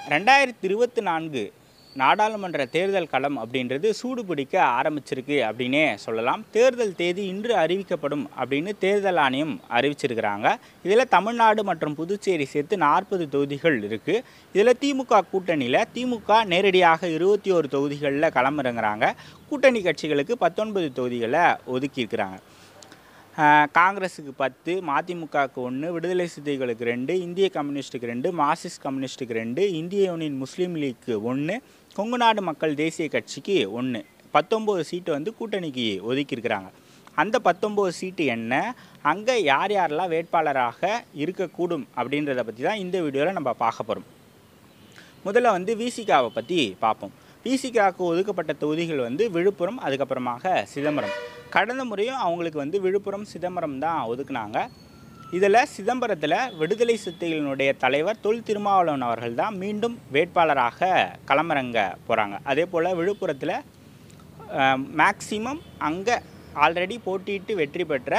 ரெண்டாயிரத்தி இருபத்தி நான்கு நாடாளுமன்ற தேர்தல் களம் அப்படின்றது சூடு பிடிக்க ஆரம்பிச்சிருக்கு அப்படின்னே சொல்லலாம் தேர்தல் தேதி இன்று அறிவிக்கப்படும் அப்படின்னு தேர்தல் ஆணையம் அறிவிச்சிருக்கிறாங்க இதில் தமிழ்நாடு மற்றும் புதுச்சேரி சேர்த்து நாற்பது தொகுதிகள் இருக்குது இதில் திமுக கூட்டணியில் திமுக நேரடியாக இருபத்தி ஒரு தொகுதிகளில் களமிறங்குறாங்க கூட்டணி கட்சிகளுக்கு பத்தொன்பது தொகுதிகளை ஒதுக்கியிருக்கிறாங்க ஆஹ் காங்கிரஸுக்கு பத்து மதிமுகவுக்கு ஒன்று விடுதலை சிறுத்தைகளுக்கு ரெண்டு இந்திய கம்யூனிஸ்ட்டுக்கு ரெண்டு மார்க்சிஸ்ட் கம்யூனிஸ்ட்டுக்கு ரெண்டு இந்திய யூனியன் முஸ்லீம் லீக்கு ஒன்று கொங்கு நாடு மக்கள் தேசிய கட்சிக்கு ஒன்று பத்தொம்போது சீட்டு வந்து கூட்டணிக்கு ஒதுக்கியிருக்கிறாங்க அந்த பத்தொம்போது சீட்டு என்ன அங்கே யார் யாரெல்லாம் வேட்பாளராக இருக்கக்கூடும் அப்படின்றத பற்றி தான் இந்த வீடியோவில் நம்ம பார்க்க போகிறோம் முதல்ல வந்து விசிகாவை பற்றி பார்ப்போம் விசிகாவுக்கு ஒதுக்கப்பட்ட தொகுதிகள் வந்து விழுப்புரம் அதுக்கப்புறமாக சிதம்பரம் கடந்த முறையும் அவங்களுக்கு வந்து விழுப்புரம் சிதம்பரம் தான் ஒதுக்குனாங்க இதில் சிதம்பரத்தில் விடுதலை சிறுத்தைகளினுடைய தலைவர் தொல் திருமாவளவன் அவர்கள் தான் மீண்டும் வேட்பாளராக களமிறங்க போகிறாங்க அதே போல் விழுப்புரத்தில் மேக்சிமம் அங்கே ஆல்ரெடி போட்டியிட்டு வெற்றி பெற்ற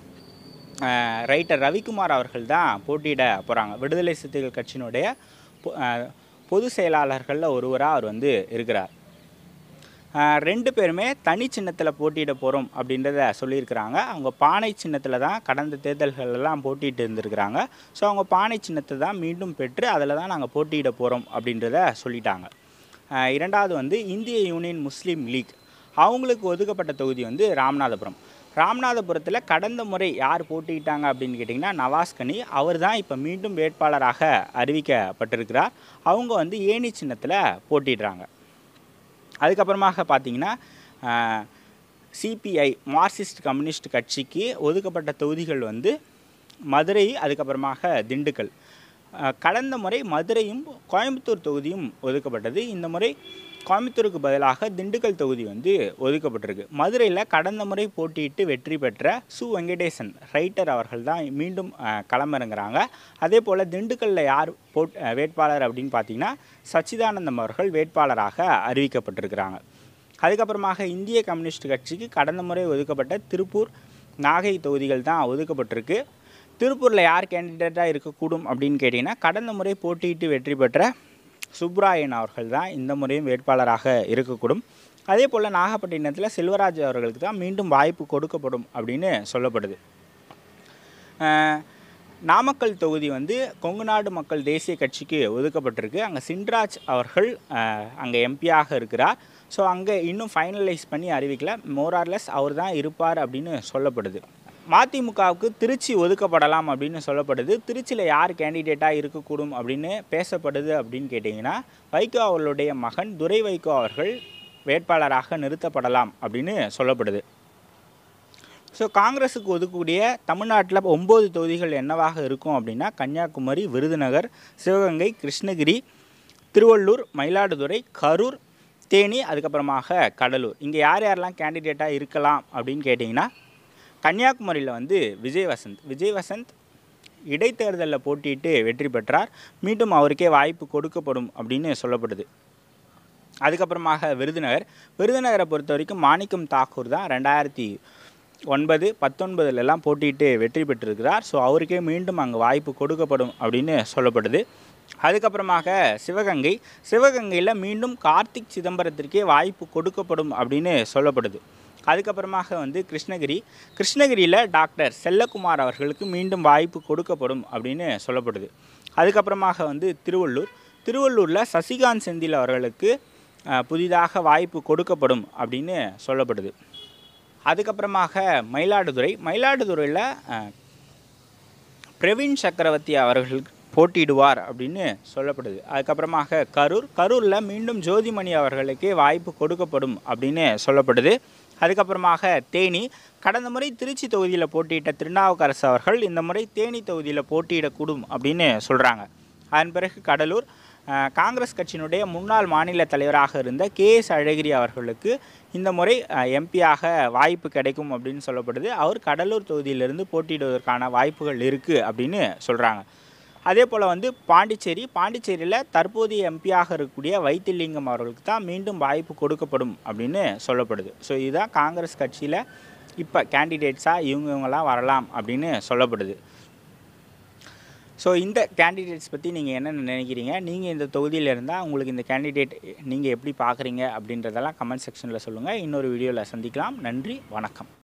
அஹ், ரைட்டர் ரவிக்குமார் அவர்கள் தான் போட்டியிட போகிறாங்க விடுதலை சிறுத்தைகள் கட்சியினுடைய பொ- அஹ், பொது செயலாளர்களில் ஒருவராக அவர் வந்து இருக்கிறார் அஹ், ரெண்டு பேருமே தனி சின்னத்தில் போட்டியிட போகிறோம் அப்படின்றத சொல்லியிருக்கிறாங்க அவங்க பானை சின்னத்தில் தான் கடந்த தேர்தல்கள் எல்லாம் போட்டியிட்டு இருந்திருக்கிறாங்க ஸோ அவங்க பானை சின்னத்தை தான் மீண்டும் பெற்று அதில் தான் நாங்கள் போட்டியிட போகிறோம் அப்படின்றத சொல்லிட்டாங்க அஹ், இரண்டாவது வந்து இந்திய யூனியன் முஸ்லீம் லீக் அவங்களுக்கு ஒதுக்கப்பட்ட தொகுதி வந்து ராமநாதபுரம் ராமநாதபுரத்தில் கடந்த முறை யார் போட்டியிட்டாங்க அப்படின்னு கேட்டிங்கன்னா நவாஸ் கனி அவர் தான் இப்போ மீண்டும் வேட்பாளராக அறிவிக்கப்பட்டிருக்கிறார் அவங்க வந்து ஏணி சின்னத்தில் போட்டிடுறாங்க அதுக்கப்புறமாக பார்த்தீங்கன்னா சிபிஐ மார்க்சிஸ்ட் கம்யூனிஸ்ட் கட்சிக்கு ஒதுக்கப்பட்ட தொகுதிகள் வந்து மதுரை அதுக்கப்புறமாக திண்டுக்கல் அஹ், கடந்த முறை மதுரையும் கோயம்புத்தூர் தொகுதியும் ஒதுக்கப்பட்டது இந்த முறை கோயம்புத்தூருக்கு பதிலாக திண்டுக்கல் தொகுதி வந்து ஒதுக்கப்பட்டிருக்கு மதுரையில் கடந்த முறை போட்டியிட்டு வெற்றி பெற்ற சு வெங்கடேசன் ரைட்டர் அவர்கள் தான் மீண்டும் அஹ், களமிறங்குறாங்க அதே போல் திண்டுக்கல்லில் யார் போட் அஹ், வேட்பாளர் அப்படின்னு பார்த்தீங்கன்னா சச்சிதானந்தம் அவர்கள் வேட்பாளராக அறிவிக்கப்பட்டிருக்கிறாங்க அதுக்கப்புறமாக இந்திய கம்யூனிஸ்ட் கட்சிக்கு கடந்த முறை ஒதுக்கப்பட்ட திருப்பூர் நாகை தொகுதிகள் தான் ஒதுக்கப்பட்டிருக்கு திருப்பூரில் யார் கேண்டிடேட்டாக இருக்கக்கூடும் அப்படின்னு கேட்டிங்கன்னா கடந்த முறை போட்டியிட்டு வெற்றி பெற்ற சுப்ராயன் அவர்கள் தான் இந்த முறையும் வேட்பாளராக இருக்கக்கூடும் அதே போல் நாகப்பட்டினத்தில் செல்வராஜ் அவர்களுக்கு தான் மீண்டும் வாய்ப்பு கொடுக்கப்படும் அப்படின்னு சொல்லப்படுது அஹ், நாமக்கல் தொகுதி வந்து கொங்கு நாடு மக்கள் தேசிய கட்சிக்கு ஒதுக்கப்பட்டிருக்கு அங்கே சின்ராஜ் அவர்கள் அங்கே எம்பியாக இருக்கிறார் ஸோ அங்கே இன்னும் ஃபைனலைஸ் பண்ணி அறிவிக்கல மோரார்லெஸ் அவர் தான் இருப்பார் அப்படின்னு சொல்லப்படுது மதிமுகவுக்கு திருச்சி ஒதுக்கப்படலாம் அப்படின்னு சொல்லப்படுது திருச்சியில் யார் கேண்டிடேட்டாக இருக்கக்கூடும் அப்படின்னு பேசப்படுது அப்படின்னு கேட்டிங்கன்னா வைகோ அவர்களுடைய மகன் துரை வைகோ அவர்கள் வேட்பாளராக நிறுத்தப்படலாம் அப்படின்னு சொல்லப்படுது ஸோ காங்கிரஸுக்கு ஒதுக்கக்கூடிய தமிழ்நாட்டில் ஒம்பது தொகுதிகள் என்னவாக இருக்கும் அப்படின்னா கன்னியாகுமரி விருதுநகர் சிவகங்கை கிருஷ்ணகிரி திருவள்ளூர் மயிலாடுதுறை கரூர் தேனி அதுக்கப்புறமாக கடலூர் இங்கே யார் யாரெல்லாம் கேண்டிடேட்டாக இருக்கலாம் அப்படின்னு கேட்டிங்கன்னா கன்னியாகுமரியில் வந்து விஜய் வசந்த் விஜய் வசந்த் இடைத்தேர்தலில் போட்டியிட்டு வெற்றி பெற்றார் மீண்டும் அவருக்கே வாய்ப்பு கொடுக்கப்படும் அப்படின்னு சொல்லப்படுது அதுக்கப்புறமாக விருதுநகர் விருதுநகரை பொறுத்த வரைக்கும் மாணிக்கம் தாக்கூர் தான் ரெண்டாயிரத்தி ஒன்பது பத்தொன்பதுலலாம் போட்டியிட்டு வெற்றி பெற்றிருக்கிறார் ஸோ அவருக்கே மீண்டும் அங்கே வாய்ப்பு கொடுக்கப்படும் அப்படின்னு சொல்லப்படுது அதுக்கப்புறமாக சிவகங்கை சிவகங்கையில் மீண்டும் கார்த்திக் சிதம்பரத்திற்கே வாய்ப்பு கொடுக்கப்படும் அப்படின்னு சொல்லப்படுது அதுக்கப்புறமாக வந்து கிருஷ்ணகிரி கிருஷ்ணகிரியில் டாக்டர் செல்லக்குமார் அவர்களுக்கு மீண்டும் வாய்ப்பு கொடுக்கப்படும் அப்படின்னு சொல்லப்படுது அதுக்கப்புறமாக வந்து திருவள்ளூர் திருவள்ளூரில் சசிகாந்த் செந்தில் அவர்களுக்கு அஹ், புதிதாக வாய்ப்பு கொடுக்கப்படும் அப்படின்னு சொல்லப்படுது அதுக்கப்புறமாக மயிலாடுதுறை மயிலாடுதுறையில் அஹ், பிரவீன் சக்கரவர்த்தி அவர்கள் போட்டியிடுவார் அப்படின்னு சொல்லப்படுது அதுக்கப்புறமாக கரூர் கரூரில் மீண்டும் ஜோதிமணி அவர்களுக்கே வாய்ப்பு கொடுக்கப்படும் அப்படின்னு சொல்லப்படுது அதுக்கப்புறமாக தேனி கடந்த முறை திருச்சி தொகுதியில் போட்டியிட்ட திருநாவுக்கரசு அவர்கள் இந்த முறை தேனி தொகுதியில் போட்டியிடக்கூடும் அப்படின்னு சொல்கிறாங்க அதன் பிறகு கடலூர் அஹ், காங்கிரஸ் கட்சியினுடைய முன்னாள் மாநில தலைவராக இருந்த கே எஸ் அழகிரி அவர்களுக்கு இந்த முறை எம்பியாக வாய்ப்பு கிடைக்கும் அப்படின்னு சொல்லப்படுது அவர் கடலூர் தொகுதியிலிருந்து போட்டியிடுவதற்கான வாய்ப்புகள் இருக்குது அப்படின்னு சொல்கிறாங்க அதே போல் வந்து பாண்டிச்சேரி பாண்டிச்சேரியில் தற்போதைய எம்பியாக இருக்கக்கூடிய வைத்திலிங்கம் அவர்களுக்கு தான் மீண்டும் வாய்ப்பு கொடுக்கப்படும் அப்படின்னு சொல்லப்படுது ஸோ இதுதான் காங்கிரஸ் கட்சியில் இப்போ கேண்டிடேட்ஸாக இவங்க இவங்கெல்லாம் வரலாம் அப்படின்னு சொல்லப்படுது ஸோ இந்த கேண்டிடேட்ஸ் பற்றி நீங்கள் என்ன நினைக்கிறீங்க நீங்கள் இந்த தொகுதியில் இருந்தால் உங்களுக்கு இந்த கேண்டிடேட் நீங்கள் எப்படி பார்க்குறீங்க அப்படின்றதெல்லாம் கமெண்ட் செக்ஷனில் சொல்லுங்கள் இன்னொரு வீடியோவில் சந்திக்கலாம் நன்றி வணக்கம்